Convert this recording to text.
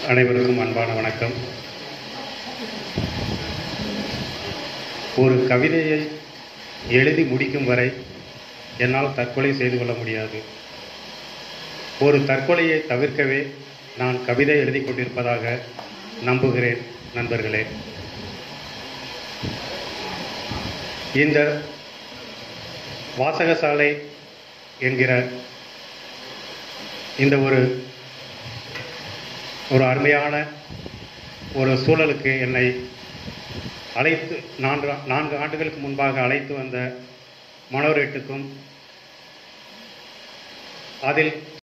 அனைவருக்கும் அன்பான வணக்கம் ஒரு கவிதையை எழுதி முடிக்கும் வரை என்னால் தற்கொலை செய்து கொள்ள முடியாது ஒரு தற்கொலையை தவிர்க்கவே நான் கவிதை எழுதி கொண்டிருப்பதாக நம்புகிறேன் நண்பர்களே இந்த வாசகசாலை என்கிற இந்த ஒரு ஒரு அருமையான ஒரு சூழலுக்கு என்னை அழைத்து நான்கு நான்கு ஆண்டுகளுக்கு முன்பாக அழைத்து வந்த மனோரேட்டுக்கும் அதில்